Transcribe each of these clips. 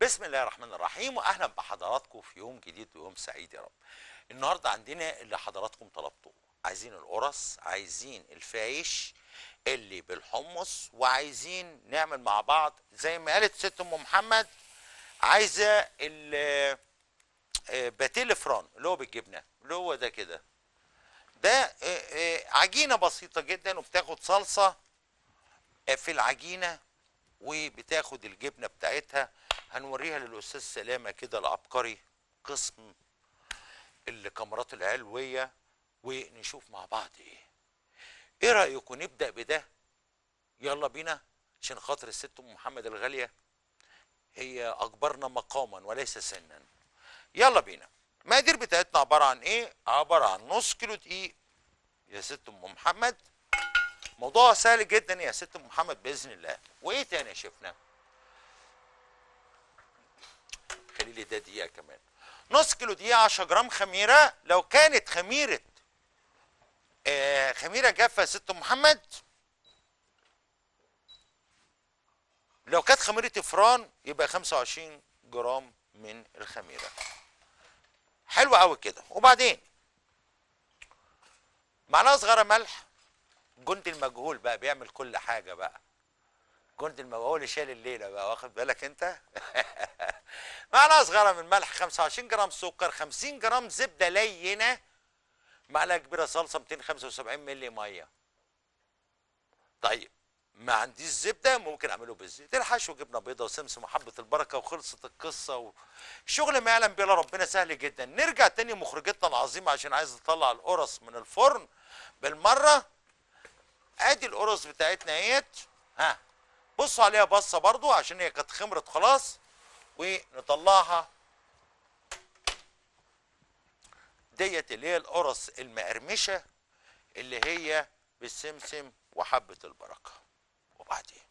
بسم الله الرحمن الرحيم واهلا بحضراتكم في يوم جديد ويوم سعيد يا رب النهارده عندنا اللي حضراتكم طلبتوه عايزين القرص عايزين الفايش اللي بالحمص وعايزين نعمل مع بعض زي ما قالت ست ام محمد عايزه ال آه، باتيل فران اللي هو بالجبنه اللي هو ده كده ده آه، آه، عجينه بسيطه جدا وبتاخد صلصه آه، في العجينه وبتاخد الجبنه بتاعتها هنوريها للاستاذ سلامه كده العبقري قسم الكاميرات العلويه ونشوف مع بعض ايه ايه رايكم نبدا بده يلا بينا عشان خاطر الست ام محمد الغاليه هي اكبرنا مقاما وليس سنا يلا بينا المقادير بتاعتنا عباره عن ايه عباره عن نص كيلو دقيق يا ست ام محمد موضوع سهل جدا يا ست ام محمد باذن الله وايه تاني يا شيفنا خلي لي ده دقيقه كمان نص كيلو دقيقه 10 جرام خميره لو كانت خميره آه خميره جافه يا ست ام محمد لو كانت خميره افران يبقى 25 جرام من الخميره حلو قوي كده وبعدين معلقه صغيره ملح جند المجهول بقى بيعمل كل حاجه بقى جند المجهول اللي شال الليله بقى واخد بالك انت معلقه صغيره من ملح 25 جرام سكر 50 جرام زبده لينه معلقه كبيره صلصه 275 مللي ميه طيب ما عنديش زبده ممكن اعمله بالزيت الحشو جبنه بيضه وسمسم وحبه البركه وخلصت القصه و... الشغل ما يعلم به الا ربنا سهل جدا نرجع تاني مخرجتنا العظيمه عشان عايز اطلع القرص من الفرن بالمره ادي القرص بتاعتنا اهيت ها بصوا عليها بصه برضو عشان هي كانت خمرت خلاص ونطلعها ديت اللي هي القرص المقرمشه اللي هي بالسمسم وحبه البركه وبعدين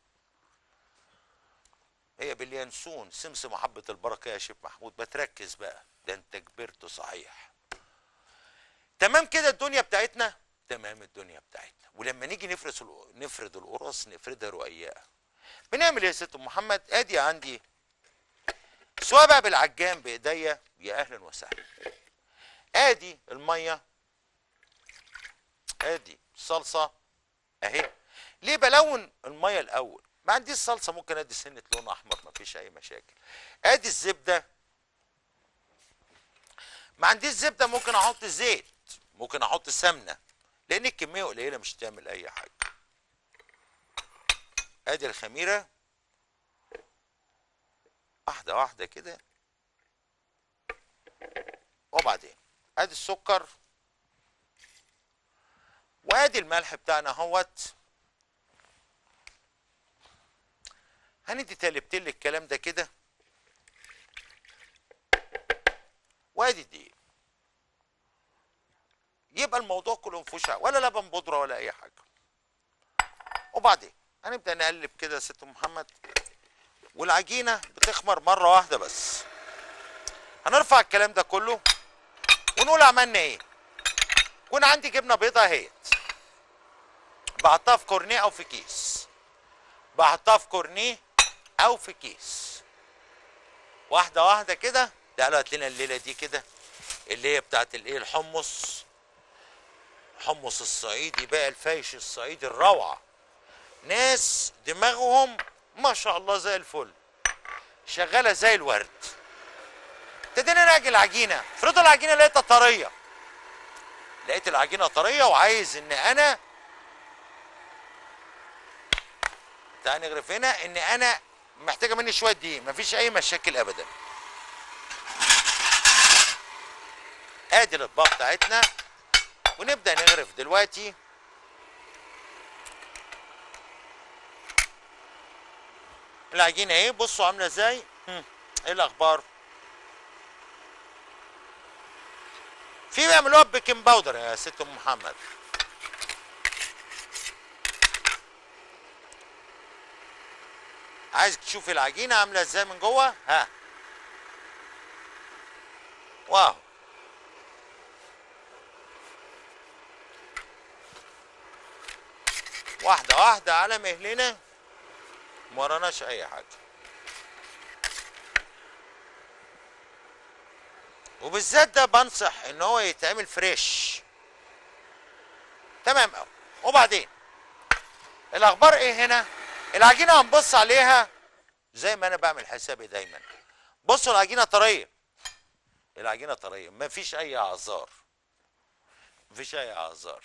هي باليانسون سمسم وحبه البركه يا شيخ محمود بتركز بقى ده انت كبرت صحيح تمام كده الدنيا بتاعتنا تمام الدنيا بتاعتنا ولما نيجي نفرس الق- نفرد القرص نفردها رقيقه بنعمل ايه يا ست أم محمد ادي عندي سواء بقى بالعجان بايديا يا اهلا وسهلا ادي الميه ادي الصلصه اهي ليه بلون الميه الاول ما عنديش صلصه ممكن ادي سنه لون احمر ما فيش اي مشاكل ادي الزبده ما عنديش زبده ممكن احط زيت ممكن احط سمنه لان الكميه قليله مش هتعمل اي حاجه ادي الخميره واحده واحده كده وبعدين ادي السكر وادي الملح بتاعنا اهوت هندي تقلبتين الكلام ده كده وادي الدقيق يبقى الموضوع كله مفيهوش ولا لبن بودره ولا اي حاجه وبعدين هنبدا نقلب كده يا ست محمد والعجينه بتخمر مره واحده بس هنرفع الكلام ده كله ونقول عملنا ايه يكون عندي جبنه بيضه اهيت بحطها في كورنيه او في كيس بحطها في كورنيه او في كيس واحده واحده كده تعالوا هات لنا الليله دي كده اللي هي بتاعت الايه الحمص حمص الصعيدي بقى الفايش الصعيدي الروعه ناس دماغهم ما شاء الله زي الفل شغاله زي الورد ابتدينا نعجن العجينه افرضوا العجينه لقيتها طريه لقيت العجينه طريه وعايز ان انا تعالى نغرف هنا ان انا محتاجه مني شويه دقيق مفيش اي مشاكل ابدا ادي الاطباق بتاعتنا ونبدا نغرف دلوقتي العجينه اهي بصوا عامله ازاي هم، ايه الاخبار في بيعملوها ببيكنج باودر يا ست ام محمد عايز تشوف العجينه عامله ازاي من جوه ها واو واحده واحده على مهلنا ما وراناش اي حاجه وبالذات ده بنصح ان هو يتعمل فريش تمام قوي وبعدين الاخبار ايه هنا العجينه هنبص عليها زي ما انا بعمل حسابي دايما بصوا العجينه طريه العجينه طريه مفيش اي اعذار مفيش اي اعذار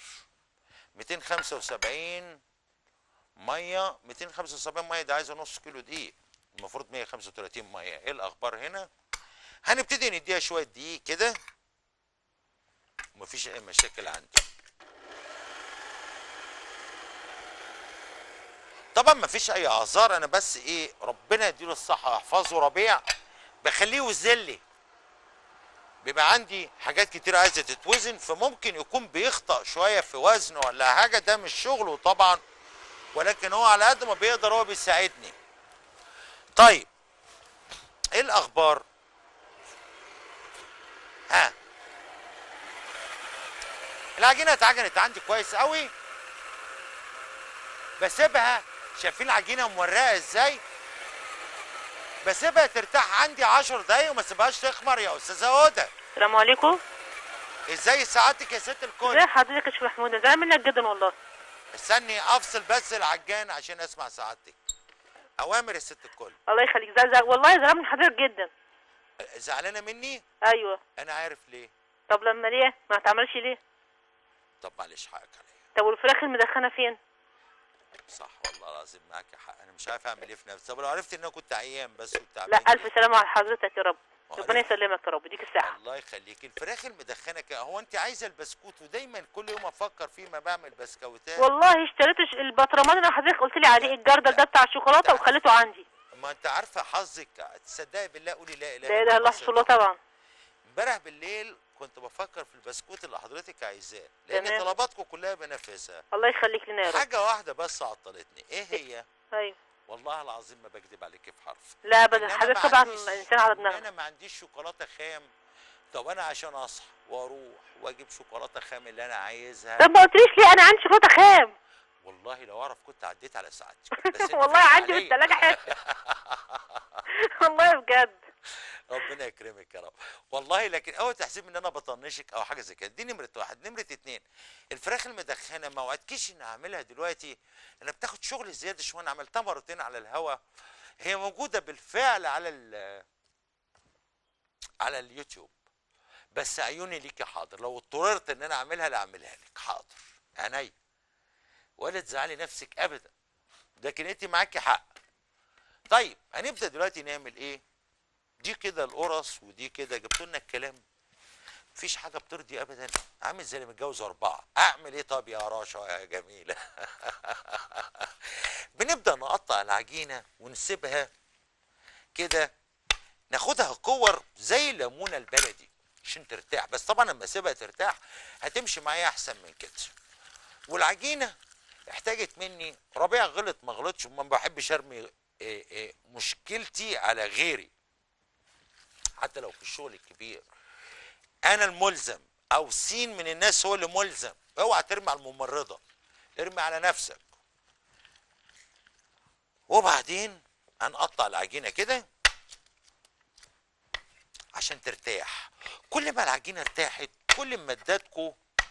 275 ميه 275 ميه ده عايزه نص كيلو دقيق المفروض 135 ميه ايه الاخبار هنا هنبتدي نديها شويه دقيق كده ومفيش اي مشاكل عندي طبعا مفيش اي اعذار انا بس ايه ربنا يديله الصحه ويحفظه ربيع بخليه يوزن لي بيبقى عندي حاجات كتير عايزه تتوزن فممكن يكون بيخطأ شويه في وزنه ولا حاجه ده مش شغله طبعا ولكن هو على قد ما بيقدر هو بيساعدني طيب ايه الاخبار ها العجينه اتعجنت عندي كويس قوي بسيبها شايفين العجينه مورقه ازاي بسيبها ترتاح عندي 10 دقايق وما سيبهاش تخمر يا استاذه هدى السلام عليكم ازاي سعادتك يا ست الكل ازي حضرتك يا شيخ محمود زعلان منك جدا والله استني افصل بس العجان عشان اسمع سعادتك اوامر يا ست الكل الله يخليك زعل زعل والله زعلان من حضرتك جدا زعلانه مني ايوه انا عارف ليه طب لما ليه ما تعملش ليه طب معلش حقك عليا طب والفراخ المدخنه فين صح والله العظيم معاك حق انا مش عارف اعمل ايه في نفسي طب لو عرفت ان انا كنت عيان بس كنت لا تعبان الف سلامه على حضرتك يا رب وعليك. ربنا يسلمك يا رب يديك الصحه الله يخليك الفراخ المدخنه كده هو انت عايزه البسكوت ودايما كل يوم افكر فيه ما بعمل بسكوتات والله اشتريت الش- البطرمان اللي حضرتك قلت لي عليه الجردل ده بتاع الشوكولاته وخليته عندي ما انت عارفه حظك تصدقي بالله قولي لا اله لا اله الا الله رسول الله طبعا امبارح بالليل كنت بفكر في البسكوت اللي حضرتك عايزاه لان تمام. طلباتكم كلها بنفذها الله يخليك لنا يا رب حاجه واحده بس عطلتني ايه هي ايوه والله العظيم ما بكذب عليك في حرف لا ابدا إن أنا حضرتك ما طبعا عنديش- انسان على إن دماغك انا ما عنديش شوكولاته خام طب انا عشان اصحى واروح واجيب شوكولاته خام اللي انا عايزها طب ما قلتليش ليه انا عندي شوكولاته خام والله لو اعرف كنت عديت على ساعتك بس أنت والله فايت عندي في عليا. الثلاجه حته والله بجد ربنا يكرمك يا رب والله لكن اوعى تحسب ان انا بطنشك او حاجه زي كده دي نمره واحد نمره اتنين الفراخ المدخنه ما وعدتكيش اني اعملها دلوقتي انا بتاخد شغل زياده شويه انا عملتها مرتين على الهوا هي موجوده بالفعل على ال على اليوتيوب بس عيوني ليكي حاضر لو اضطررت ان انا اعملها لا اعملها لك حاضر عينيا ولا تزعلي نفسك ابدا لكن انت معاكي حق طيب هنبدا دلوقتي نعمل ايه دي كده القرص ودي كده جبتوا لنا الكلام مفيش حاجه بترضي ابدا عامل زي اللي متجوز اربعه اعمل ايه طب يا راشا يا جميله بنبدا نقطع العجينه ونسيبها كده ناخدها كور زي الليمونه البلدي عشان ترتاح بس طبعا لما اسيبها ترتاح هتمشي معايا احسن من كده والعجينه احتاجت مني ربيع غلط ما غلطش وما بحبش ارمي إيه إيه مشكلتي على غيري حتى لو في الشغل الكبير انا الملزم او سين من الناس هو اللي ملزم اوعى ترمي على الممرضه ارمي على نفسك وبعدين هنقطع العجينه كده عشان ترتاح كل ما العجينه ارتاحت كل ما ادتكم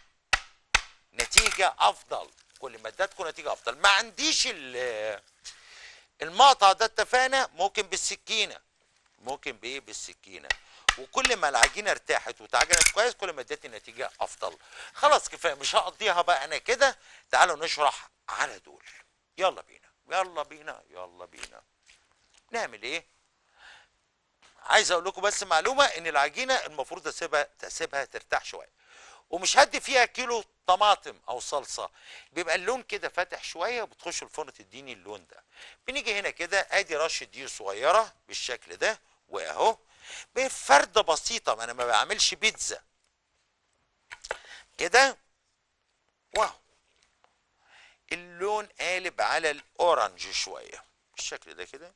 نتيجه افضل كل ما ادتكم نتيجه افضل ما عنديش ال- المقطع ده اتفقنا ممكن بالسكينه ممكن بايه بالسكينه وكل ما العجينه ارتاحت واتعجنت كويس كل ما ادتني نتيجه افضل خلاص كفايه مش هقضيها بقى انا كده تعالوا نشرح على دول يلا بينا يلا بينا يلا بينا نعمل ايه عايز اقول لكم بس معلومه ان العجينه المفروض اسيبها تسيبها ترتاح شويه ومش هدي فيها كيلو طماطم او صلصه بيبقى اللون كده فاتح شويه وبتخش الفرن تديني اللون ده بنيجي هنا كده ادي رشه دقيق صغيره بالشكل ده واهو بفرده بسيطه ما انا ما بعملش بيتزا كده واو اللون قالب على الاورنج شويه بالشكل ده كده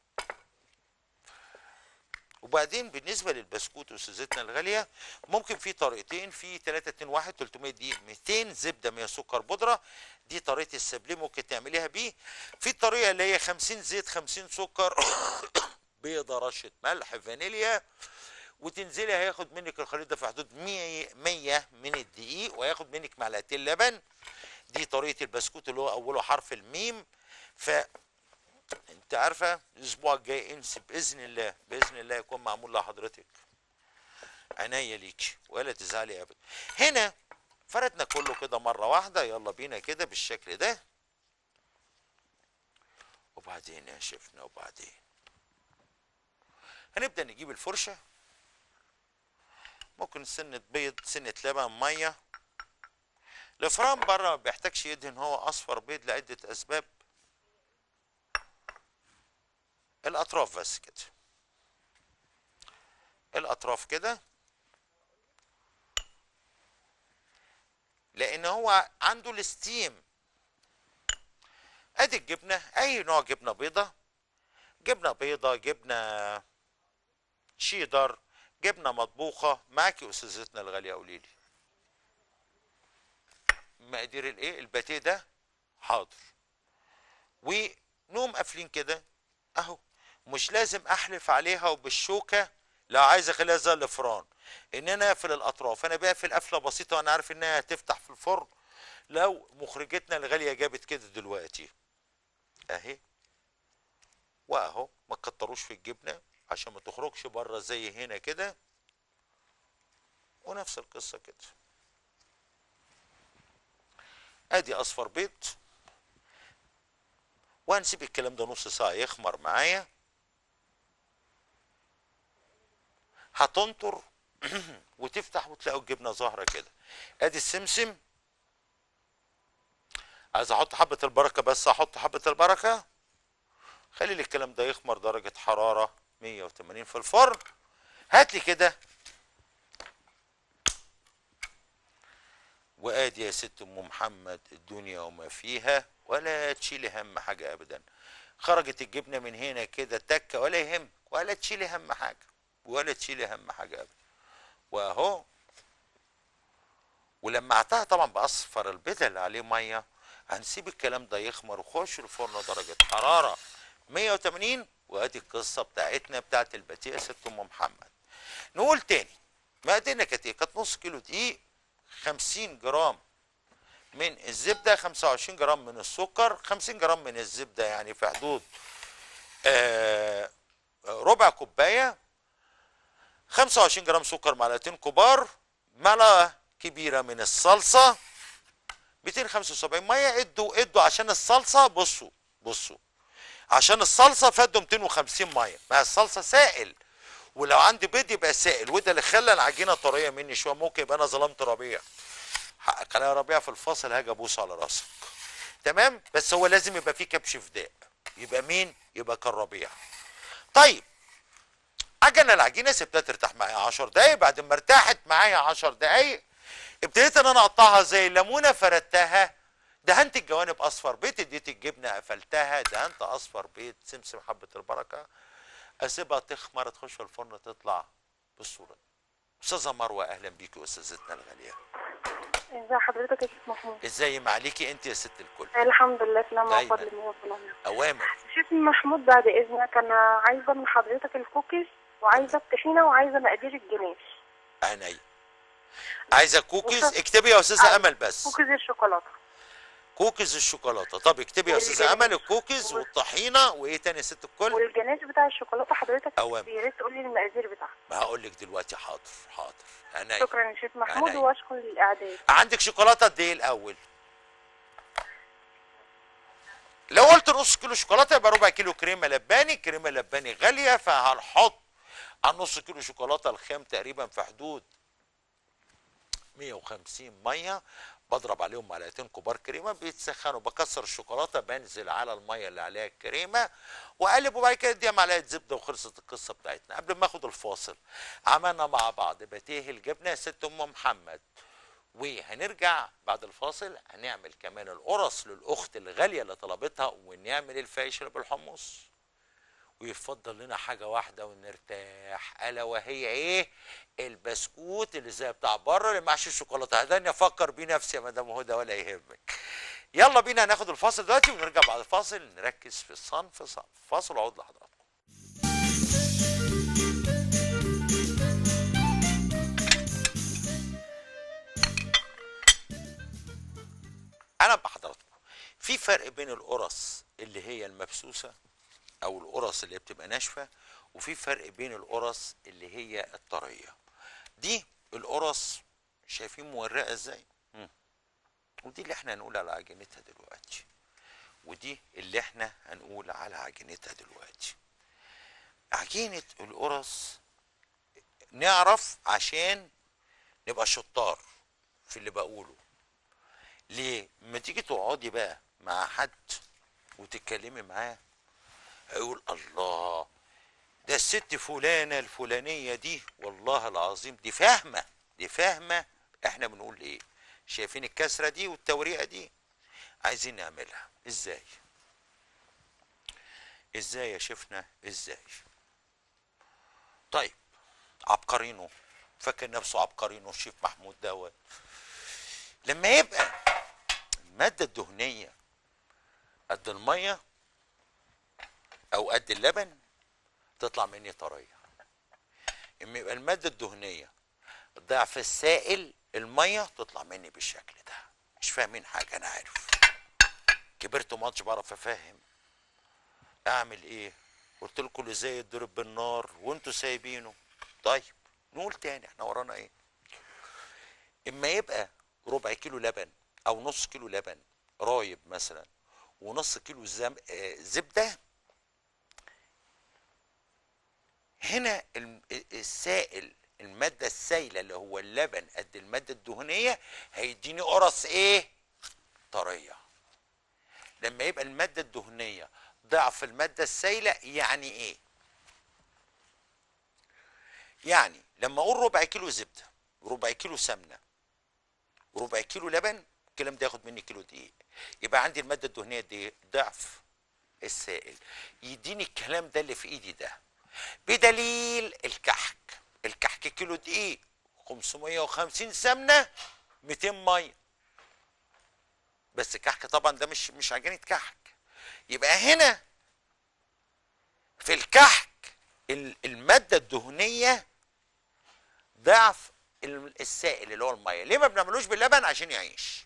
وبعدين بالنسبه للبسكوت استاذتنا الغاليه ممكن في طريقتين في 3 2 1 300 دقيق 200 زبده 100 سكر بودره دي طريقه السبليه ممكن تعمليها بيه في الطريقه اللي هي 50 زيت 50 سكر بيضه رشه ملح فانيليا وتنزلي هياخد منك الخليط ده في حدود 100 100 من الدقيق وهياخد منك معلقتين لبن دي طريقه البسكوت اللي هو اوله حرف الميم ف انت عارفه الاسبوع الجاي انسي باذن الله باذن الله يكون معمول لحضرتك عناية ليكي ولا تزعلي ابدا هنا فردنا كله كده مره واحده يلا بينا كده بالشكل ده وبعدين يا شفنا وبعدين هنبدا نجيب الفرشه ممكن سنه بيض سنه لبن ميه الفران بره ما بيحتاجش يدهن هو اصفر بيض لعده اسباب الاطراف بس كده الاطراف كده لان هو عنده الستيم ادي الجبنه اي نوع جبنه بيضه جبنه بيضه جبنه شيدر جبنه مطبوخه معاكي يا استاذتنا الغاليه قولي لي مقادير الايه الباتيه ده حاضر ونقوم قافلين كده اهو مش لازم احلف عليها وبالشوكه لو عايز اخليها زي الفران ان انا اقفل الاطراف انا بقفل قفله بسيطه وانا عارف انها هتفتح في الفرن لو مخرجتنا الغاليه جابت كده دلوقتي اهي واهو ما تكتروش في الجبنه عشان ما تخرجش بره زي هنا كده ونفس القصه كده ادي اصفر بيض وهنسيب الكلام ده نص ساعه يخمر معايا هتنطر وتفتح وتلاقوا الجبنه ظاهره كده ادي السمسم عايز احط حبه البركه بس احط حبه البركه خلي لي الكلام ده يخمر درجه حراره 180 في الفرن هات لي كده وادي يا ست ام محمد الدنيا وما فيها ولا تشيلي هم حاجه ابدا خرجت الجبنه من هنا كده تكه ولا يهم ولا تشيلي هم حاجه ولا تشيلي هم حاجه ابدا واهو ولمعتها طبعا باصفر البيض اللي عليه ميه هنسيب الكلام ده يخمر وخش الفرن درجه حراره 180 وادي القصه بتاعتنا بتاعت الباتيه يا ست ام محمد نقول تاني مقاديرنا كانت ايه؟ كانت نص كيلو دقيق 50 جرام من الزبده 25 جرام من السكر 50 جرام من الزبده يعني في حدود آه ربع كوبايه 25 جرام سكر معلقتين كبار معلقه كبيره من الصلصه 275 ميه ادوا ادوا عشان الصلصه بصوا بصوا عشان الصلصه فادوا 250 ميه ما الصلصه سائل ولو عندي بيض يبقى سائل وده اللي خلى العجينه طريه مني شويه ممكن يبقى انا ظلمت ربيع حقك عليا ربيع في الفاصل هاجي ابوس على راسك تمام بس هو لازم يبقى فيه كبش فداء يبقى مين يبقى كان ربيع طيب عجن العجينه سبتها ترتاح معايا 10 دقايق بعد ما ارتاحت معايا 10 دقايق ابتديت ان انا اقطعها زي الليمونه فردتها دهنت الجوانب اصفر بيض اديت الجبنه قفلتها دهنت اصفر بيض سمسم حبه البركه اسيبها تخمر تخش في الفرن تطلع بالصوره دي استاذه مروه اهلا بيكي استاذتنا الغاليه ازي حضرتك يا شيخ محمود ازاي معليكي انت يا ست الكل الحمد لله في نعمه دايماً. وفضل الله وسلامه اوامر شيخ محمود بعد اذنك انا عايزه من حضرتك الكوكيز وعايزه الطحينه وعايزه مقادير الجناش عينيا عايزه كوكيز وصف- اكتبي يا استاذه آه. امل بس كوكيز الشوكولاته كوكيز الشوكولاته طب اكتبي يا استاذه والجناش. امل الكوكيز والطحينه وايه تاني يا ست الكل والجناش بتاع الشوكولاته حضرتك أوامر. يا ريت تقول لي المقادير بتاعها ما هقول لك دلوقتي حاضر حاضر عينيا شكرا يا شيخ محمود عينيا. واشكر الاعداد عندك شوكولاته قد ايه الاول لو قلت نص كيلو شوكولاته يبقى ربع كيلو كريمه لباني كريمه لباني غاليه فهنحط على نص كيلو شوكولاته الخام تقريبا في حدود 150 ميه بضرب عليهم معلقتين كبار كريمه بيتسخنوا بكسر الشوكولاته بنزل على الميه اللي عليها الكريمه واقلب وبعد كده اديها معلقه زبده وخلصت القصه بتاعتنا قبل ما اخد الفاصل عملنا مع بعض بتيه الجبنه يا ست ام محمد وهنرجع بعد الفاصل هنعمل كمان القرص للاخت الغاليه اللي طلبتها ونعمل الفايش اللي بالحمص ويفضل لنا حاجه واحده ونرتاح الا وهي ايه البسكوت اللي زي بتاع بره اللي معش الشوكولاته هداني افكر بيه نفسي يا مدام هدى ولا يهمك يلا بينا هناخد الفاصل دلوقتي ونرجع بعد الفاصل نركز في الصنف صنف فاصل وعود لحضراتكم اهلا بحضراتكم في فرق بين القرص اللي هي المبسوسه او القرص اللي بتبقى ناشفه وفي فرق بين القرص اللي هي الطريه دي القرص شايفين مورقه ازاي مم. ودي اللي احنا هنقول على عجينتها دلوقتي ودي اللي احنا هنقول على عجينتها دلوقتي عجينه القرص نعرف عشان نبقى شطار في اللي بقوله ليه لما تيجي تقعدي بقى مع حد وتتكلمي معاه هيقول الله ده الست فلانة الفلانية دي والله العظيم دي فاهمة دي فاهمة احنا بنقول ايه شايفين الكسرة دي والتوريقة دي عايزين نعملها ازاي ازاي يا شيفنا ازاي طيب عبقرينه فاكر نفسه عبقرينه الشيف محمود دوت لما يبقى المادة الدهنية قد المية أو قد اللبن تطلع مني طرية اما يبقى المادة الدهنية ضعف السائل المية تطلع مني بالشكل ده مش فاهمين حاجة أنا عارف كبرت ماتش بعرف أفهم أعمل إيه قلت لكم اللي زي يتضرب بالنار وانتوا سايبينه طيب نقول تاني احنا ورانا ايه اما يبقى ربع كيلو لبن او نص كيلو لبن رايب مثلا ونص كيلو زم... آه، زبده هنا الم- السائل المادة السائلة اللي هو اللبن قد المادة الدهنية هيديني قرص ايه؟ طرية. لما يبقى المادة الدهنية ضعف المادة السائلة يعني ايه؟ يعني لما اقول ربع كيلو زبدة ربع كيلو سمنة وربع كيلو لبن الكلام ده ياخد مني كيلو دقيق يبقى عندي المادة الدهنية دي ضعف السائل يديني الكلام ده اللي في ايدي ده بدليل الكحك الكحك كيلو دقيق 550 سمنه 200 ميه بس كحك طبعا ده مش مش عجينه كحك يبقى هنا في الكحك ال- الماده الدهنيه ضعف ال- السائل اللي هو الميه ليه ما بنعملوش باللبن عشان يعيش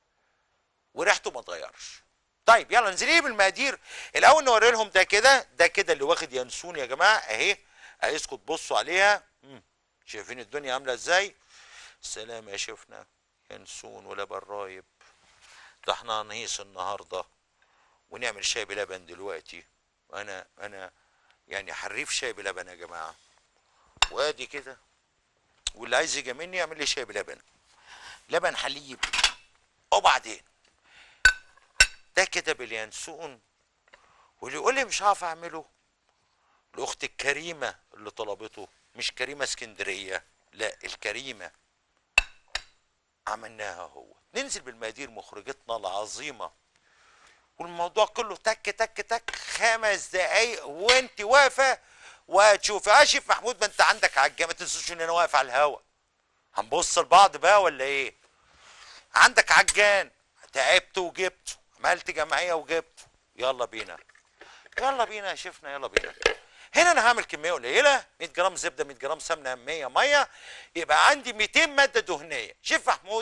وريحته ما تغيرش طيب يلا ننزل بالمقادير الاول نوري لهم ده كده ده كده اللي واخد ينسون يا جماعه اهي عايزكم تبصوا عليها مم. شايفين الدنيا عامله ازاي سلام يا شيفنا ينسون ولبن رايب ده احنا هنهيص النهارده ونعمل شاي بلبن دلوقتي انا انا يعني حريف شاي بلبن يا جماعه وادي كده واللي عايز يجي مني يعمل لي شاي بلبن لبن حليب وبعدين ده كده باليانسون واللي يقول لي مش هعرف اعمله الاخت الكريمه اللي طلبته مش كريمه اسكندريه لا الكريمه عملناها هو ننزل بالمقادير مخرجتنا العظيمه والموضوع كله تك تك تك خمس دقايق وانت واقفه وهتشوفي اشف محمود ما انت عندك عجه ما تنسوش ان انا واقف على الهوا هنبص لبعض بقى ولا ايه عندك عجان تعبت وجبت عملت جمعيه وجبت يلا بينا يلا بينا يا شيفنا يلا بينا هنا انا هعمل كميه قليله 100 جرام زبده 100 جرام سمنه 100 ميه يبقى عندي 200 ماده دهنيه شيف محمود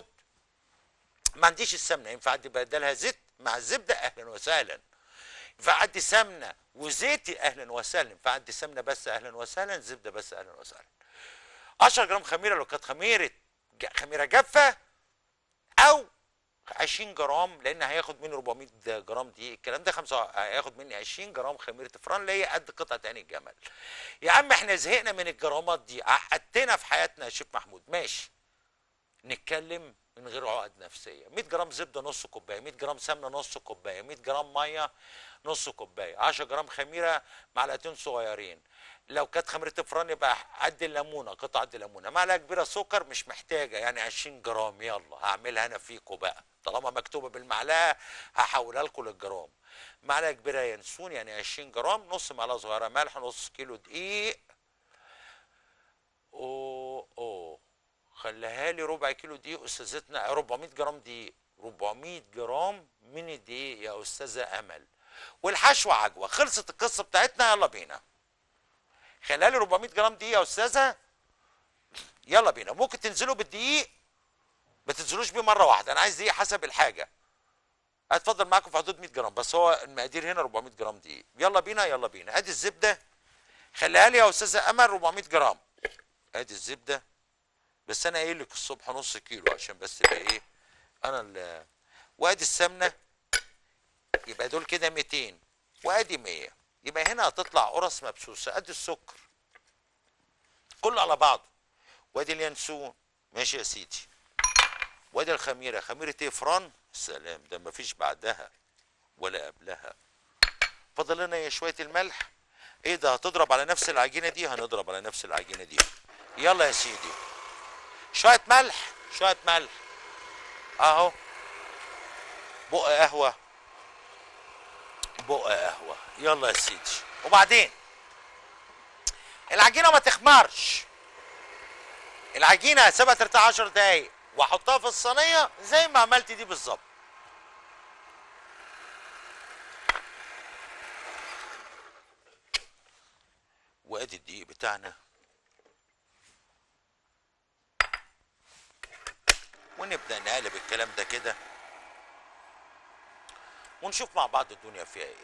ما عنديش السمنه ينفع ادي بدلها زيت مع الزبده اهلا وسهلا ينفع ادي سمنه وزيتي اهلا وسهلا ينفع ادي سمنه بس اهلا وسهلا زبده بس اهلا وسهلا 10 جرام خميره لو كانت خميره ج- خميره جافه او 20 جرام لان هياخد مني 400 جرام دي الكلام ده خمسة هياخد مني 20 جرام خميره فران اللي هي قد قطعه عين الجمل يا عم احنا زهقنا من الجرامات دي عقدتنا في حياتنا يا شيخ محمود ماشي نتكلم من غير عقد نفسيه 100 جرام زبده نص كوبايه 100 جرام سمنه نص كوبايه 100 جرام ميه نص كوبايه 10 جرام خميره معلقتين صغيرين لو كانت خميره فران يبقى قد الليمونه قطعه قد الليمونه معلقه كبيره سكر مش محتاجه يعني 20 جرام يلا هعملها انا فيكم بقى طالما مكتوبه بالمعلقه هحولها لكم للجرام معلقه كبيره ينسون يعني 20 جرام نص معلقه صغيره ملح نص كيلو دقيق اوه اوه خليها لي ربع كيلو دقيق استاذتنا 400 جرام دقيق 400 جرام من الدقيق يا استاذه امل والحشوه عجوه خلصت القصه بتاعتنا يلا بينا خليها لي 400 جرام دقيق يا استاذه يلا بينا ممكن تنزلوا بالدقيق ما تنزلوش بيه مره واحده انا عايز دقيق حسب الحاجه هتفضل معاكم في حدود 100 جرام بس هو المقادير هنا 400 جرام دقيق يلا بينا يلا بينا ادي الزبده خليها لي يا استاذه امل 400 جرام ادي الزبده بس انا قايل لك الصبح نص كيلو عشان بس تبقى ايه انا ال وادي السمنه يبقى دول كده 200 وادي 100 يبقى هنا هتطلع قرص مبسوسه ادي السكر كله على بعضه وادي اليانسون ماشي يا سيدي وادي الخميره خميره ايه فران سلام ده مفيش بعدها ولا قبلها فاضل لنا إيه؟ شويه الملح ايه ده هتضرب على نفس العجينه دي هنضرب على نفس العجينه دي يلا يا سيدي شويه ملح شويه ملح اهو بق قهوه بق قهوه يلا يا سيدي وبعدين العجينه ما تخمرش العجينه هسيبها ترتاح 10 دقايق واحطها في الصينيه زي ما عملت دي بالظبط وادي الدقيق بتاعنا ونبدا نقلب الكلام ده كده ونشوف مع بعض الدنيا فيها ايه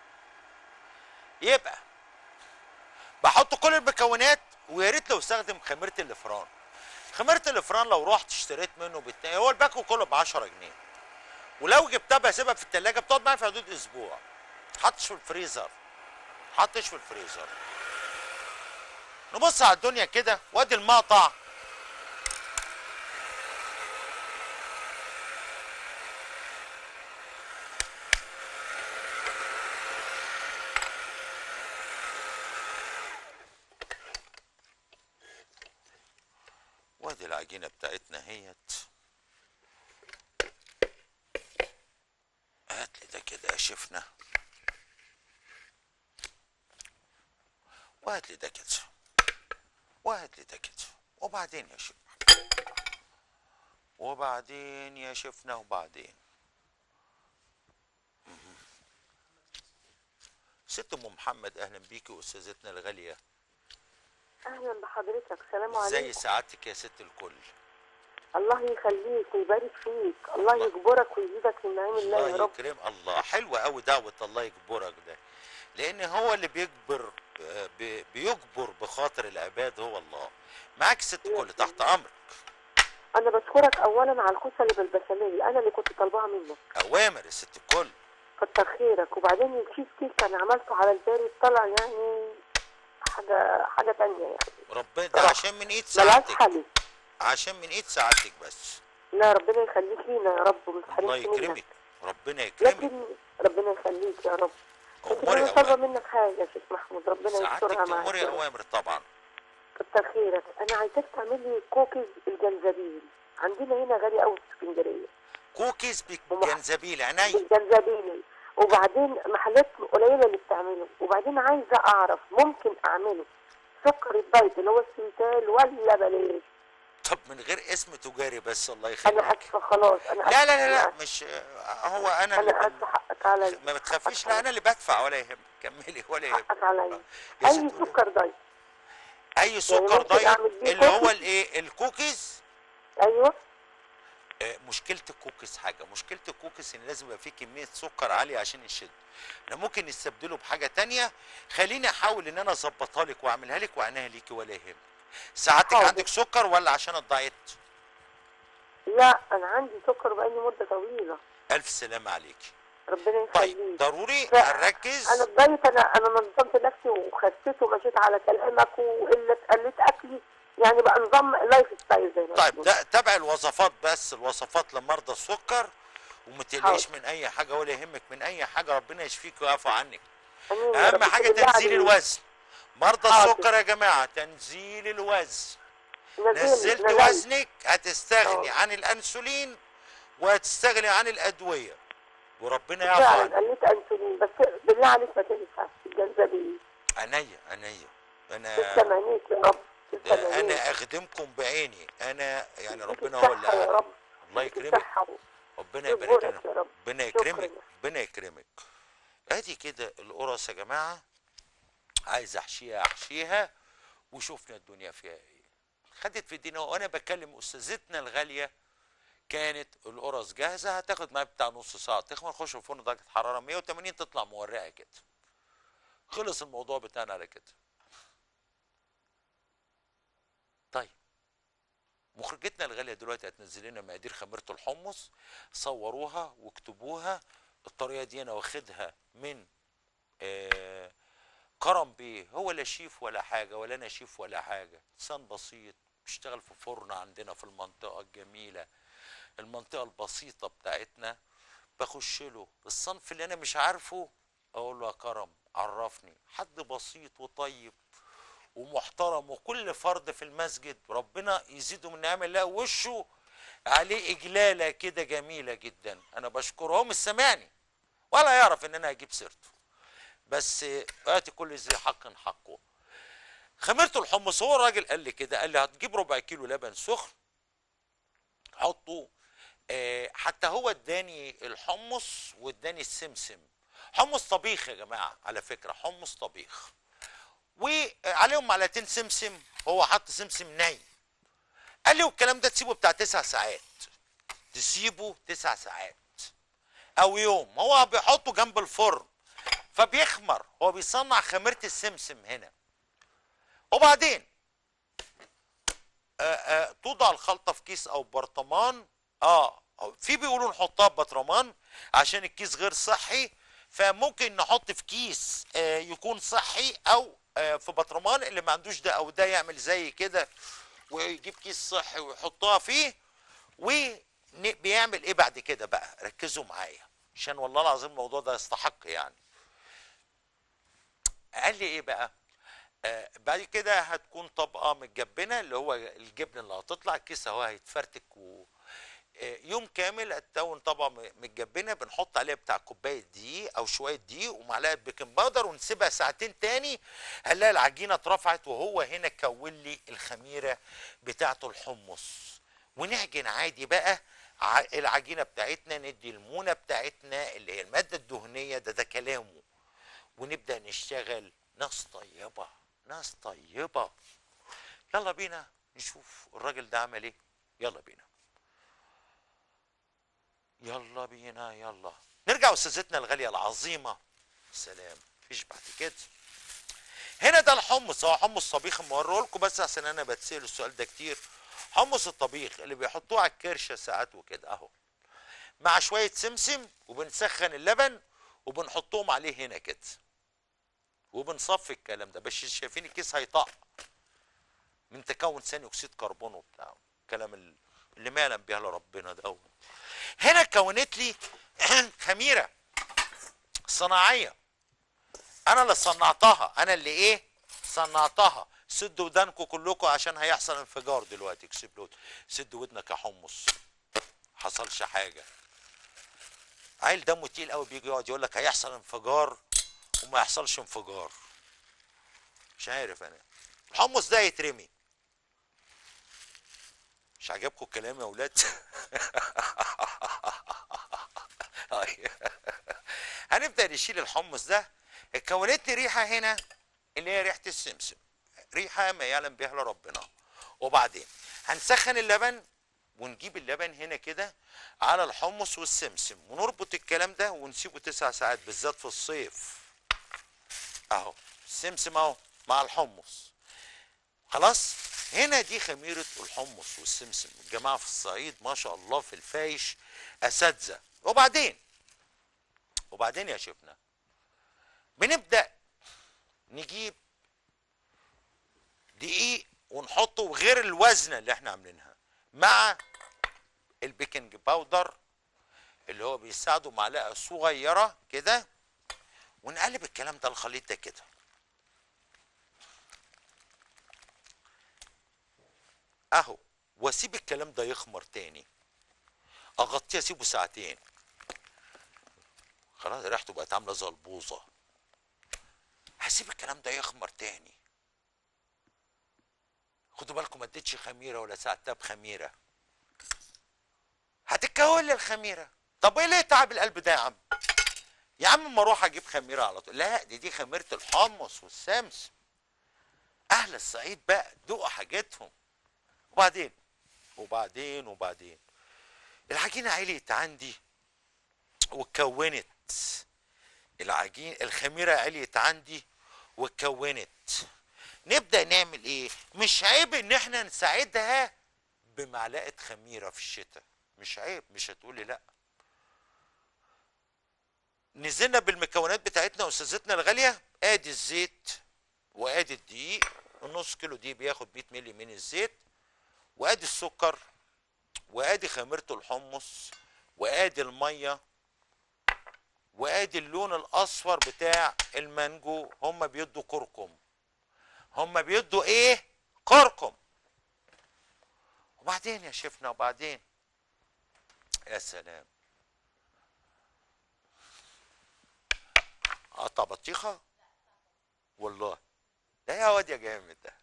يبقى بحط كل المكونات ويا ريت لو استخدم خميره الافران خميره الافران لو رحت اشتريت منه بالتاني هو الباكو كله ب 10 جنيه ولو جبتها بسيبها في التلاجة بتقعد معايا في حدود اسبوع حطش في الفريزر حطش في الفريزر نبص على الدنيا كده وادي المقطع وادي العجينه بتاعتنا هيت هات لي ده كده يا شفنا وهات لي ده كده وهات لي ده كده وبعدين يا شفنا وبعدين يا شفنا وبعدين مهم. ست ام محمد اهلا بيكي واستاذتنا الغاليه اهلا بحضرتك سلام ازي عليكم سعادتك يا ست الكل الله يخليك ويبارك فيك الله الله. يجبرك ويزيدك من نعيم الله يا الله رب يكرم الله حلوة قوي دعوة الله يجبرك ده لأن هو اللي بيجبر آه، بي- بيجبر بخاطر العباد هو الله معاك ست يا كل تحت أمرك انا بشكرك اولا على الكوسه اللي بالبشاميل انا اللي كنت طالباها منك أوامر يا ست الكل كتر خيرك وبعدين التشيز كيك انا عملته على البارد طلع يعني حاجه حاجه تانية يعني ربنا ده صراحة. عشان من إيد ملهاش سعادتك حل عشان من إيد سعادتك بس لا ربنا يخليك لينا يا رب وما الله تحرمش يكرمك منك ربنا يكرمك لكن ربنا يخليك يا رب لكن أموري انا طالبه أوامر منك حاجه يا شيخ محمود ربنا سعادتك يسترها معاك أموري يا رب. أوامر طبعا كتر خيرك انا عايزاك تعمل لي كوكيز الجنزبيل عندنا هنا غالي قوي في اسكندريه كوكيز ومع- بالجنزبيل عيني بالجنزبيل وبعدين محلات قليله اللي بتعمله وبعدين عايزه اعرف ممكن اعمله سكر الدايت اللي هو السنتال ولا بلاش طب من غير اسم تجاري بس الله انا يخليك اسفه خلاص انا لا لا لا آسفة. لا أنا مش هو أنا اللي انا بال- اسفه حقك عليا ما بتخافيش لا حقك انا اللي بدفع ولا يهمك كملي ولا يهمك حقك عليا يا اي ست سكر دايت اي سكر ممكن دايت أعمل بيه اللي هو كوكيز؟ الايه الكوكيز ايوه آه، مشكله الكوكيز حاجه مشكله الكوكيز ان لازم يبقى فيه كميه سكر عاليه عشان يشد احنا ممكن نستبدله بحاجه تانية خليني احاول ان انا اظبطها لك واعملها لك واعينها ليكي ولا يهمك سعادتك حاضر. عندك سكر ولا عشان الدايت لا انا عندي سكر بقالي مده طويله الف سلامه عليكي ربنا طيب يخليك ضروري لا، نركز انا الدايت انا انا نظمت نفسي وخسيت ومشيت على كلامك وقلت قلت اكلي يعني بقى نظام لايف ستايل زي ما طيب بيقولوا. ده تابع الوصفات بس الوصفات لمرضى السكر وما تقلقيش حاضر. من اي حاجه ولا يهمك من اي حاجه ربنا يشفيك ويعفو عنك آمين يا اهم رب. حاجه بالله تنزيل عليك. الوزن مرضى حاضر. السكر يا جماعه تنزيل الوزن نزلت- نزلت نزلت. وزنك هتستغني آه. عن الانسولين وهتستغني عن الادويه وربنا يعفو فعلا عنك قلت انسولين بس بالله عليك ما تنسى الجنزبيل عينيا عينيا انا تسلم عينيك يا رب تسلم ده عينيك انا اخدمكم بعيني انا يعني ربنا هو بالصحة اللي يا رب الله يكرمك بالصحة. ربنا يبارك يجبرك لنا يا رب ربنا شكراً. يكرمك ربنا يكرمك ادي كده القرص يا جماعه عايز احشيها احشيها وشوفنا الدنيا فيها ايه خدت في ايدينا وانا بكلم استاذتنا الغاليه كانت القرص جاهزه هتاخد معايا بتاع نص ساعه تخمر تخش الفرن درجه حراره 180 تطلع مورقه كده خلص الموضوع بتاعنا على كده طيب مخرجتنا الغاليه دلوقتي هتنزل لنا مقادير خميره الحمص صوروها واكتبوها الطريقه دي انا واخدها من آه كرم بيه هو لا شيف ولا حاجه ولا انا شيف ولا حاجه انسان بسيط بيشتغل في فرن عندنا في المنطقه الجميله المنطقه البسيطه بتاعتنا بخش له الصنف اللي انا مش عارفه اقول له يا كرم عرفني حد بسيط وطيب ومحترم وكل فرد في المسجد ربنا يزيده من نعم الله وشه عليه اجلاله كده جميله جدا انا بشكره هو مش سامعني ولا يعرف ان انا هجيب سيرته بس اتي كل ذي حق حقه خميره الحمص هو الراجل قال لي كده قال لي هتجيب ربع كيلو لبن سخن حطه آه حتى هو اداني الحمص واداني السمسم حمص طبيخ يا جماعه على فكره حمص طبيخ وعليهم معلقتين سمسم هو حط سمسم ني قال لي والكلام ده تسيبه بتاع تسع ساعات تسيبه تسع ساعات او يوم هو بيحطه جنب الفرن فبيخمر هو بيصنع خميره السمسم هنا وبعدين آآ آآ توضع الخلطه في كيس او برطمان اه في بيقولوا نحطها في برطمان عشان الكيس غير صحي فممكن نحط في كيس آه يكون صحي او آه في برطمان اللي ما عندوش ده او ده يعمل زي كده ويجيب كيس صحي ويحطها فيه وبيعمل ايه بعد كده بقى ركزوا معايا عشان والله العظيم الموضوع ده يستحق يعني قال لي ايه بقى آه بعد كده هتكون طبقه متجبنه اللي هو الجبن اللي هتطلع الكيس اهو هيتفرتك و آه يوم كامل هتكون طبقه متجبنه بنحط عليها بتاع كوبايه دقيق او شويه دقيق ومعلقه بيكنج باودر ونسيبها ساعتين تاني هنلاقي العجينه اترفعت وهو هنا كون لي الخميره بتاعه الحمص ونعجن عادي بقى العجينه بتاعتنا ندي المونه بتاعتنا اللي هي الماده الدهنيه ده ده كلامه ونبدا نشتغل ناس طيبه ناس طيبه يلا بينا نشوف الراجل ده عمل ايه يلا بينا يلا بينا يلا نرجع استاذتنا الغاليه العظيمه سلام مفيش بعد كده هنا ده الحمص هو حمص طبيخ موريه لكم بس عشان انا بتسال السؤال ده كتير حمص الطبيخ اللي بيحطوه على الكرشه ساعات وكده اهو مع شويه سمسم وبنسخن اللبن وبنحطهم عليه هنا كده وبنصفي الكلام ده بس شايفين الكيس هيطق من تكون ثاني اكسيد كربون وبتاع الكلام اللي ما يعلم بيها الا ربنا ده هنا كونت لي خميره صناعيه انا اللي صنعتها انا اللي ايه صنعتها سدوا ودانكم كلكم عشان هيحصل انفجار دلوقتي اكسبلود سد ودنك يا حمص حصلش حاجه عيل دمه تقيل قوي بيجي يقعد يقول لك هيحصل انفجار وما يحصلش انفجار مش عارف انا الحمص ده يترمي مش عجبكم الكلام يا اولاد هنبدا نشيل الحمص ده اتكونت لي ريحه هنا اللي هي ريحه السمسم ريحه ما يعلم بها الا ربنا وبعدين هنسخن اللبن ونجيب اللبن هنا كده على الحمص والسمسم ونربط الكلام ده ونسيبه تسع ساعات بالذات في الصيف اهو السمسم اهو مع الحمص خلاص هنا دي خميرة الحمص والسمسم الجماعة في الصعيد ما شاء الله في الفايش أساتذة وبعدين وبعدين يا شيفنا بنبدأ نجيب دقيق ونحطه غير الوزنة اللي احنا عاملينها مع البيكنج باودر اللي هو بيساعده معلقة صغيرة كده ونقلب الكلام ده الخليط ده كده اهو واسيب الكلام ده يخمر تاني اغطيه اسيبه ساعتين خلاص ريحته بقت عامله زي البوظه هسيب الكلام ده يخمر تاني خدوا بالكم ما اديتش خميره ولا ساعتها بخميره هتتكون لي الخميره طب ايه ليه تعب القلب ده يا عم يا عم ما اروح اجيب خميره على طول لا دي دي خميره الحمص والسمسم اهل الصعيد بقى دوقوا حاجتهم وبعدين وبعدين وبعدين العجينه عليت عندي واتكونت العجين الخميره عليت عندي واتكونت نبدا نعمل ايه مش عيب ان احنا نساعدها بمعلقه خميره في الشتاء مش عيب مش هتقولي لا نزلنا بالمكونات بتاعتنا استاذتنا الغاليه ادي الزيت وادي الدقيق النص كيلو دي بياخد 100 مللي من الزيت وادي السكر وادي خميره الحمص وادي الميه وادي اللون الاصفر بتاع المانجو هم بيدوا كركم هم بيدوا ايه كركم وبعدين يا شيفنا وبعدين يا سلام قطع بطيخه والله ده يا واد يا جامد ده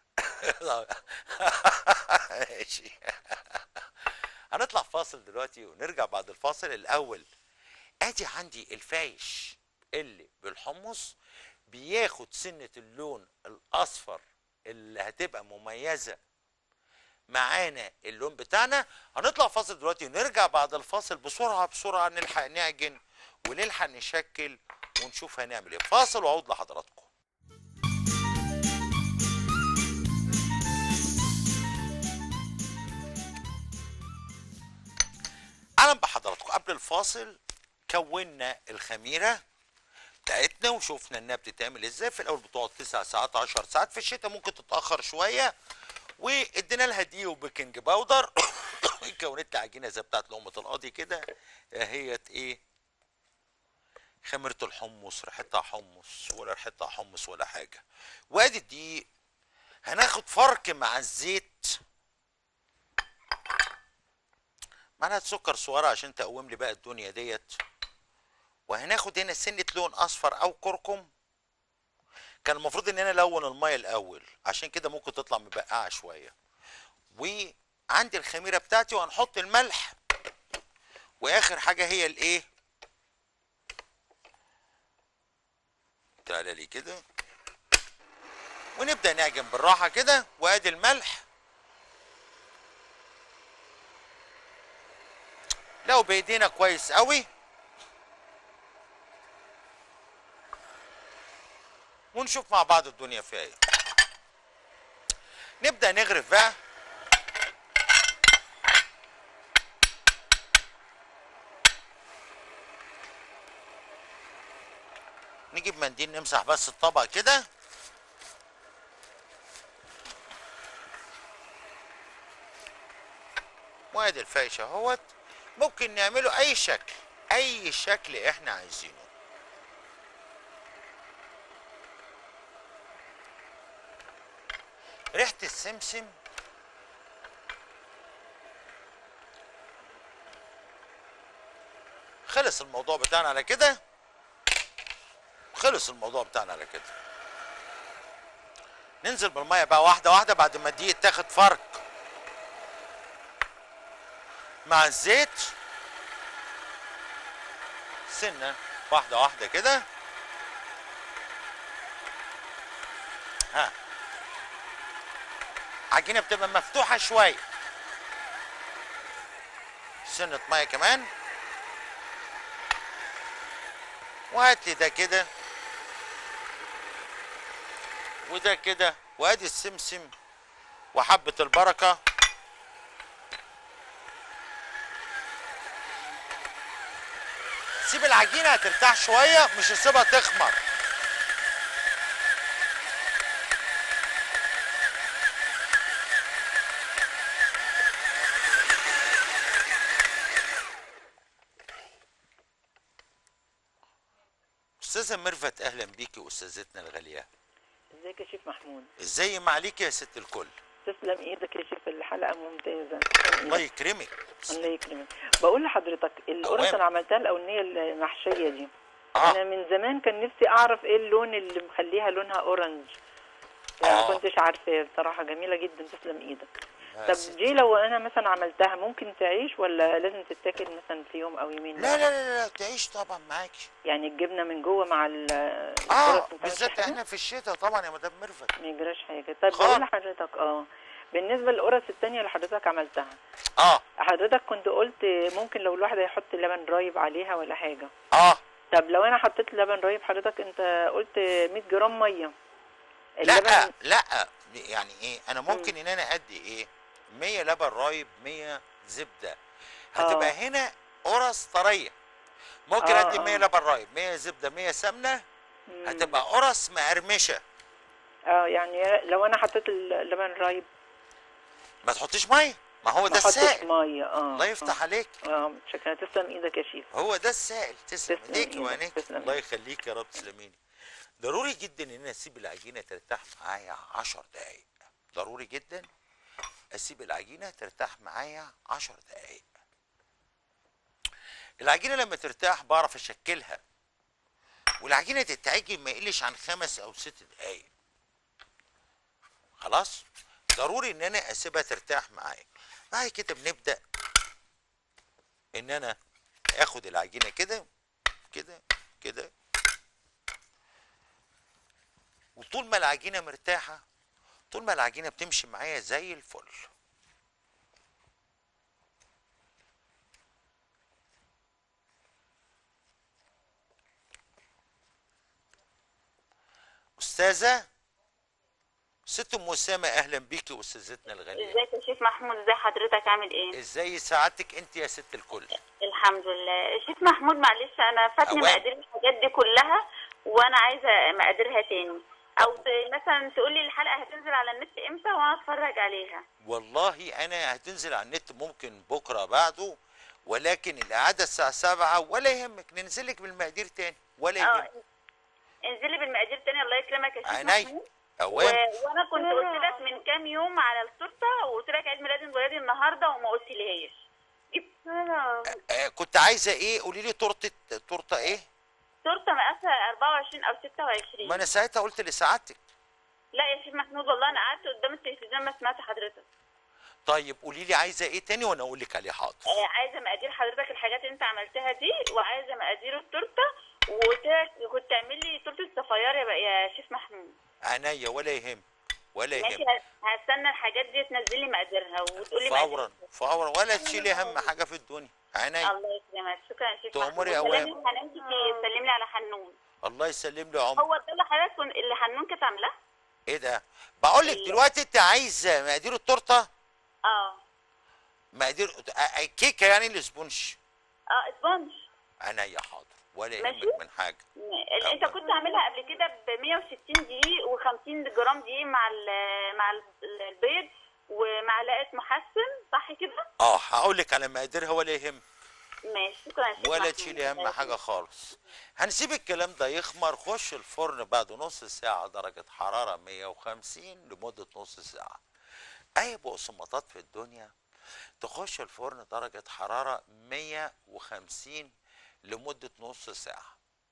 ماشي هنطلع فاصل دلوقتي ونرجع بعد الفاصل الاول ادي عندي الفايش اللي بالحمص بياخد سنة اللون الاصفر اللي هتبقى مميزة معانا اللون بتاعنا هنطلع فاصل دلوقتي ونرجع بعد الفاصل بسرعة بسرعة نلحق نعجن ونلحق نشكل ونشوف هنعمل ايه فاصل واعود لحضراتكم اهلا بحضراتكم قبل الفاصل كونا الخميره بتاعتنا وشوفنا انها بتتعمل ازاي في الاول بتقعد 9 ساعات 10 ساعات في الشتاء ممكن تتاخر شويه وادينا لها دي وبيكنج باودر كونت لي عجينه زي بتاعت لقمه القاضي كده اهيت ايه خميره الحمص ريحتها حمص ولا ريحتها حمص ولا حاجه وادي الدقيق هناخد فرك مع الزيت معلقه سكر صغيره عشان تقوم لي بقى الدنيا ديت وهناخد هنا سنه لون اصفر او كركم كان المفروض ان انا الون الميه الاول عشان كده ممكن تطلع مبقعه شويه وعندي الخميره بتاعتي وهنحط الملح واخر حاجه هي الايه تعالى لي كده ونبدا نعجن بالراحه كده وادي الملح لو بايدينا كويس قوي ونشوف مع بعض الدنيا فيها ايه نبدا نغرف بقى نجيب منديل نمسح بس الطبق كده وادي الفايش اهوت ممكن نعمله اي شكل اي شكل احنا عايزينه ريحة السمسم خلص الموضوع بتاعنا على كده خلص الموضوع بتاعنا على كده ننزل بالميه بقى واحده واحده بعد ما الدقيق تاخد فرق مع الزيت سنه واحده واحده كده ها عجينه بتبقى مفتوحه شويه سنه ميه كمان وهات لي ده كده وده كده وادي السمسم وحبه البركه سيب العجينه هترتاح شويه مش هسيبها تخمر استاذه ميرفت اهلا بيكي واستاذتنا الغاليه ازيك يا شيف محمود ازاي ما عليكي يا ست الكل تسلم ايدك يا شيف الحلقه ممتازه الله يكرمك الله يكرمك بقول لحضرتك القرص أوام. انا عملتها الاولانيه المحشيه دي آه. انا من زمان كان نفسي اعرف ايه اللون اللي مخليها لونها اورنج يعني آه. ما كنتش عارفاه بصراحه جميله جدا تسلم ايدك يا طب ست. دي لو انا مثلا عملتها ممكن تعيش ولا لازم تتاكل مثلا في يوم او يومين لا لا لا لا تعيش طبعا معاكي يعني الجبنه من جوه مع ال اه القرص ما تعملش بالذات حاجة؟ احنا في الشتاء طبعا يا مدام ميرفت ما يجراش حاجه طيب خالص. بقول لحضرتك اه بالنسبه للقرص التانية اللي حضرتك عملتها اه حضرتك كنت قلت ممكن لو الواحد هيحط لبن رايب عليها ولا حاجه اه طب لو انا حطيت لبن رايب حضرتك انت قلت 100 جرام ميه لا اللبن لا يعني ايه انا ممكن ان انا ادي ايه 100 لبن رايب 100 زبده هتبقى آه. هنا قرص طريه ممكن آه، ادي 100 آه. لبن رايب 100 زبده 100 سمنه مم. هتبقى قرص مقرمشه اه يعني لو انا حطيت اللبن رايب ما تحطيش ميه ما هو ما ده احطش السائل ميه اه الله يفتح عليك اه اه شكرا تسلم ايدك يا شيف هو ده السائل تسلم تسلم ايديك إيدك، وعينيك تسلم الله إيدك. يخليك يا رب تسلميني ضروري جدا ان انا اسيب العجينه ترتاح معايا 10 دقايق ضروري جدا اسيب العجينه ترتاح معايا 10 دقايق العجينه لما ترتاح بعرف اشكلها والعجينه تتعجن ما يقلش عن خمس او ست دقايق خلاص ضروري ان انا اسيبها ترتاح معايا بعد كده بنبدا ان انا اخد العجينه كده كده كده وطول ما العجينه مرتاحه طول ما العجينه بتمشي معايا زي الفل استاذه ست ام اسامه اهلا بيكي استاذتنا الغاليه ازيك يا شيف محمود ازي حضرتك عامل ايه ازاي سعادتك انت يا ست الكل الحمد لله شيف محمود معلش انا فاتني أوان. مقادير الحاجات دي كلها وانا عايزه مقاديرها تاني او ت- مثلا تقول لي الحلقه هتنزل على النت امتى وانا اتفرج عليها والله انا هتنزل على النت ممكن بكره بعده ولكن الاعاده الساعه 7 ولا يهمك ننزلك بالمقادير تاني ولا اه يهمك انزلي بالمقادير تاني الله يكرمك يا شيف عيني محمود و... اوام وانا كنت قلت لك من كام يوم على التورته وقلت لك عيد ميلاد ولادي النهارده وما قلتليهاش جبت آه كنت عايزه ايه قولي لي تورته تورته ايه تورته مقاسها 24 او 26 ما انا ساعتها قلت لسعادتك لا يا شيف محمود والله انا قعدت قدام التلفزيون ما سمعت حضرتك طيب قولي لي عايزه ايه تاني وانا اقول لك عليه حاضر آه، عايزه مقادير حضرتك الحاجات اللي انت عملتها دي وعايزه مقادير التورته وقلت لك كنت تعمل لي تورته صفاير يا بقى- يا شيف محمود عينيا ولا يهم ولا ماشي يهم ه- هستنى الحاجات دي تنزل لي مقاديرها وتقول لي فورا فورا ولا تشيلي هم حاجه في الدنيا عينيا الله يكرمك شكرا يا شيف تأمري محمود أوام. سلمي لحنان كتير سلم لي على حنون الله يسلم لي عمر هو ده اللي حضرتك كن- اللي حنون كانت عاملاه ايه ده بقول لك دلوقتي انت عايزه مقادير التورته اه مقادير آه، آه، كيكه يعني الاسبونج اه اسبونج عينيا حاضر ولا ماشي. يهمك من حاجه ال- انت كنت عاملها قبل كده ب 160 دقيق و50 جرام دقيق مع ال- مع ال- البيض ومعلقه محسن صح كده؟ اه هقول لك على مقاديرها ولا يهم ماشي شكرا يا شيخ ولا محمود. تشيلي هم حاجه خالص هنسيب الكلام ده يخمر خش الفرن بعد نص ساعه درجه حراره 150 لمده نص ساعه اي بقسماطات في الدنيا تخش الفرن درجه حراره 150 لمده نص ساعه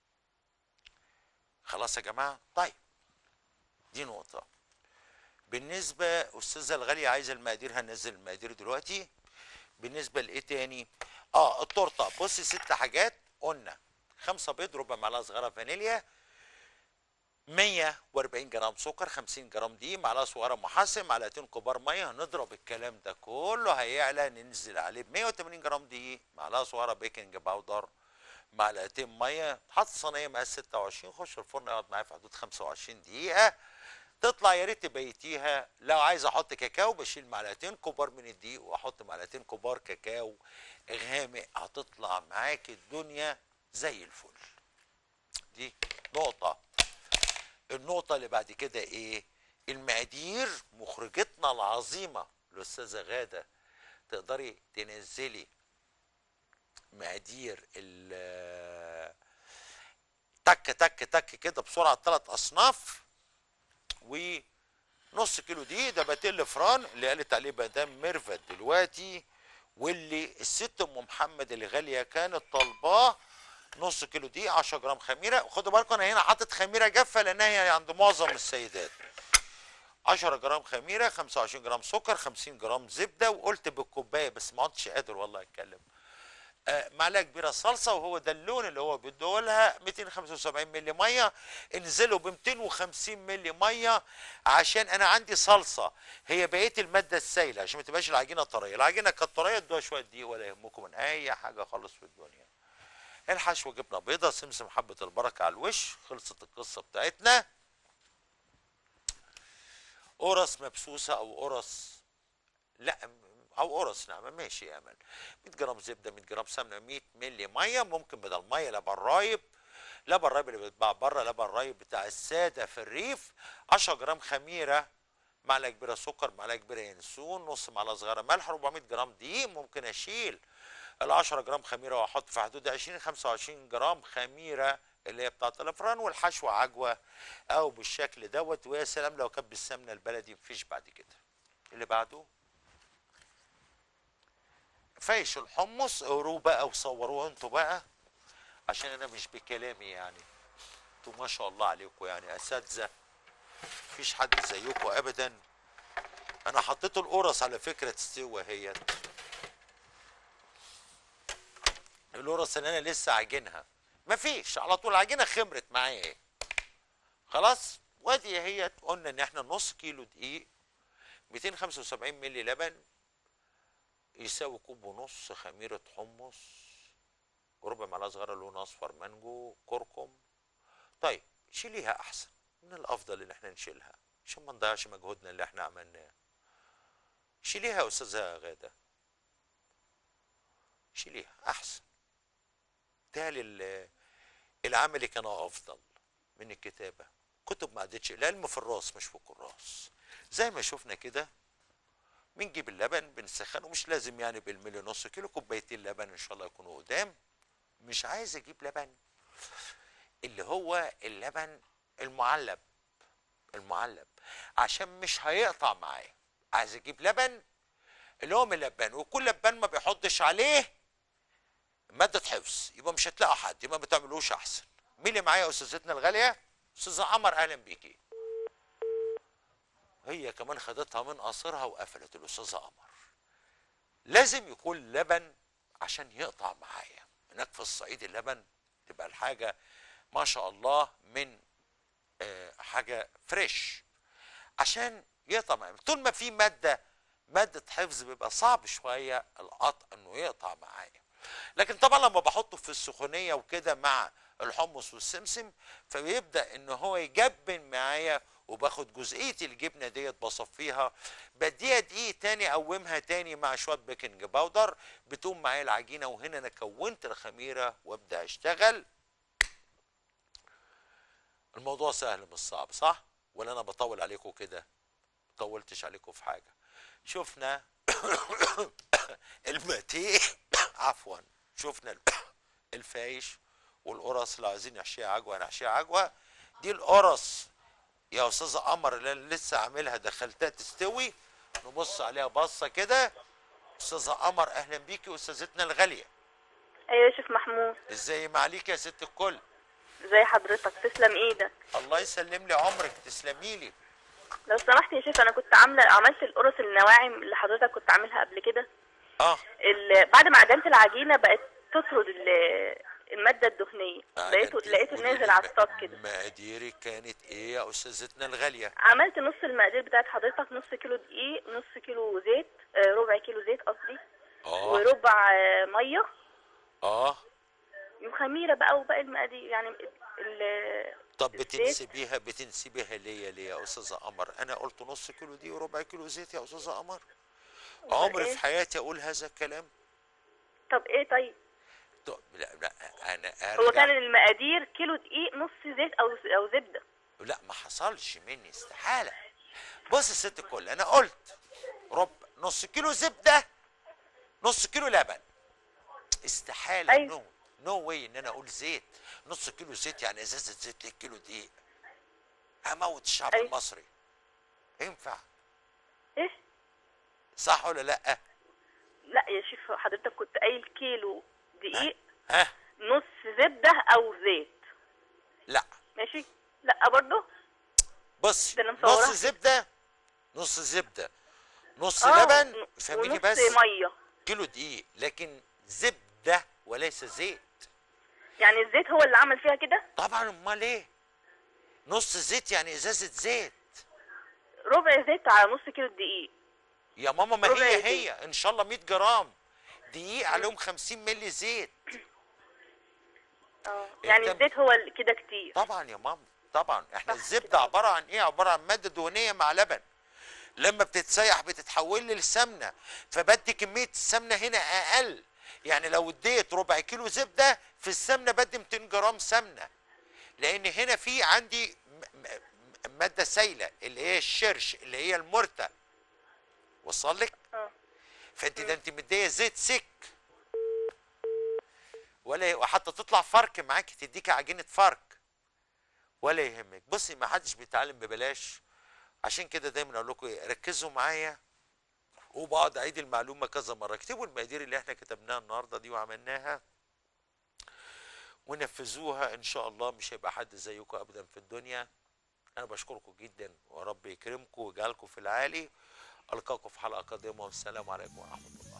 خلاص يا جماعه طيب دي نقطه بالنسبه استاذه الغاليه عايزه المقادير هننزل المقادير دلوقتي بالنسبه لايه تاني اه التورته بصي ست حاجات قلنا خمسه بيض ربع معلقه صغيره فانيليا 140 جرام سكر 50 جرام دقيق معلقه صغيره محسن معلقتين كبار ميه هنضرب الكلام ده كله هيعلى ننزل عليه ب 180 جرام دقيق معلقه صغيره بيكنج باودر معلقتين ميه حط صينيه مقاس 26 خش الفرن يقعد معايا في حدود 25 دقيقه تطلع يا ريت تبيتيها لو عايز احط كاكاو بشيل معلقتين كبار من الدقيق واحط معلقتين كبار كاكاو غامق هتطلع معاك الدنيا زي الفل دي نقطة النقطة اللي بعد كده ايه المقادير مخرجتنا العظيمة الأستاذة غادة تقدري تنزلي مقادير ال تك تك تك كده بسرعة ثلاث أصناف ونص كيلو دي ده باتيل فران اللي قالت عليه مدام ميرفت دلوقتي واللي الست ام محمد اللي غاليه كانت طالباه نص كيلو دي 10 جرام خميره خدوا بالكم انا هنا حاطط خميره جافه لانها هي عند معظم السيدات 10 جرام خميره 25 جرام سكر 50 جرام زبده وقلت بالكوبايه بس ما عدتش قادر والله اتكلم آه، معلقه كبيره صلصه وهو ده اللون اللي هو بيديه لها 275 مللي ميه انزلوا ب 250 مللي ميه عشان انا عندي صلصه هي بقيه الماده السائله عشان ما تبقاش العجينه طريه العجينه كانت طريه ادوها شويه دقيق ولا يهمكم من اي حاجه خالص في الدنيا الحشوه جبنه بيضه سمسم حبه البركه على الوش خلصت القصه بتاعتنا قرص مبسوسه او قرص لا او قرص نعمه ماشي يا امل 100 جرام زبده 100 جرام سمنه 100 مللي ميه ممكن بدل ميه لبن رايب لبن رايب اللي بيتباع بره لبن رايب بتاع الساده في الريف 10 جرام خميره معلقه كبيره سكر معلقه كبيره ينسون نص معلقه صغيره ملح 400 جرام دقيق ممكن اشيل ال 10 جرام خميره واحط في حدود 20 25 جرام خميره اللي هي بتاعت الافران والحشوه عجوه او بالشكل دوت ويا سلام لو كانت بالسمنه البلدي مفيش بعد كده اللي بعده فايش الحمص اقروه بقى وصوروه انتوا بقى عشان انا مش بكلامي يعني انتوا ما شاء الله عليكم يعني اساتذه مفيش حد زيكم ابدا انا حطيت القرص على فكره تستوى هي القرص اللي انا لسه عاجنها مفيش على طول العجينه خمرت معايا ايه خلاص وادي هي قلنا ان احنا نص كيلو دقيق 275 مللي لبن يساوي كوب ونص خميرة حمص وربع معلقة صغيرة لون أصفر مانجو كركم طيب شيليها أحسن من الأفضل إن احنا نشيلها عشان ما نضيعش مجهودنا اللي احنا عملناه شيليها يا أستاذة غادة شيليها أحسن تالي ال- العمل كان أفضل من الكتابة كتب ما عادتش العلم في الراس مش في الكراس زي ما شفنا كده بنجيب اللبن بنسخنه مش لازم يعني بالملي نص كيلو كوبايتين لبن ان شاء الله يكونوا قدام مش عايز اجيب لبن اللي هو اللبن المعلب المعلب عشان مش هيقطع معايا عايز اجيب لبن اللي هو من لبان وكل لبان ما بيحطش عليه مادة حفظ يبقى مش هتلاقوا حد يبقى ما تعملوش احسن مين اللي معايا يا استاذتنا الغالية استاذة عمر اهلا بيكي هي كمان خدتها من قصرها وقفلت الاستاذه قمر لازم يكون لبن عشان يقطع معايا هناك في الصعيد اللبن تبقى الحاجه ما شاء الله من آه، حاجه فريش عشان يقطع معايا طول ما في ماده ماده حفظ بيبقى صعب شويه القطع انه يقطع معايا لكن طبعا لما بحطه في السخونيه وكده مع الحمص والسمسم فبيبدا ان هو يجبن معايا وباخد جزئيه الجبنه ديت بصفيها بديها دقيق تاني اقومها تاني مع شويه بيكنج باودر بتقوم معايا العجينه وهنا انا كونت الخميره وابدا اشتغل الموضوع سهل مش صعب صح ولا انا بطول عليكم كده طولتش عليكم في حاجه شفنا المتيه عفوا شفنا ال- الفايش والقرص اللي عايزين نحشيها عجوه نحشيها عجوه دي القرص يا استاذه قمر اللي أنا لسه عاملها دخلتها تستوي نبص عليها بصه كده استاذه قمر اهلا بيكي استاذتنا الغاليه ايوه يا شيخ محمود ازاي معليك يا ست الكل ازي حضرتك تسلم ايدك الله يسلم لي عمرك تسلمي لي لو سمحت يا شيخ انا كنت عامله عملت القرص النواعم اللي حضرتك كنت عاملها قبل كده اه ال- بعد ما عجنت العجينه بقت تطرد ال- الماده الدهنيه لقيته عجنتي. لقيته قولي لي نازل على م- الصاج كده مقاديرك كانت ايه يا استاذتنا الغاليه عملت نص المقادير بتاعت حضرتك نص كيلو دقيق نص كيلو زيت آه، ربع كيلو زيت قصدي اه وربع آه، ميه اه وخميره بقى وباقي المقادير يعني ال- طب الزيت. بتنسبيها بتنسبيها ليا ليه يا استاذه قمر انا قلت نص كيلو دي وربع كيلو زيت يا استاذه قمر عمري إيه؟ في حياتي اقول هذا الكلام طب ايه طيب طب لا لا انا هو ارجع كان المقادير كيلو دقيق نص زيت او او زبده لا ما حصلش مني استحاله بص يا ست الكل انا قلت رب نص كيلو زبده نص كيلو لبن استحاله أيوة. نو نو واي ان انا اقول زيت نص كيلو زيت يعني ازازه زيت ليه كيلو دقيق هموت الشعب أيوة. المصري ينفع ايه صح ولا لا لا يا شيف حضرتك كنت قايل كيلو دقيق ها نص زبده او زيت لا ماشي لا برضه بص ده أنا مصورها. نص زبده نص زبده نص آه، لبن ون- فهميني ونص بس ميه كيلو دقيق لكن زبده وليس زيت يعني الزيت هو اللي عمل فيها كده طبعا امال ايه نص زيت يعني ازازه زيت ربع زيت على نص كيلو دقيق يا ماما ما ربع هي زيت. هي ان شاء الله 100 جرام دقيق عليهم 50 مللي زيت اه يعني أنت- الزيت هو اللي كده كتير طبعا يا ماما طبعا احنا صح الزبده كده. عباره عن ايه عباره عن ماده دهنيه مع لبن لما بتتسيح بتتحول لي لسمنه فبدي كميه السمنه هنا اقل يعني لو اديت ربع كيلو زبده في السمنه بدي 200 جرام سمنه لان هنا في عندي م- م- ماده سايله اللي هي الشرش اللي هي المرتة وصل لك اه فانت ده انت مديه زيت سك ولا وحتى تطلع فرك معاكي تديكي عجينه فرك ولا يهمك بصي ما حدش بيتعلم ببلاش عشان كده دايما اقول لكم إيه، ركزوا معايا وبقعد اعيد المعلومه كذا مره اكتبوا المقادير اللي احنا كتبناها النهارده دي وعملناها ونفذوها ان شاء الله مش هيبقى حد زيكم ابدا في الدنيا انا بشكركم جدا ورب يكرمكم ويجعلكم في العالي القاكم في حلقه قادمه والسلام عليكم ورحمه الله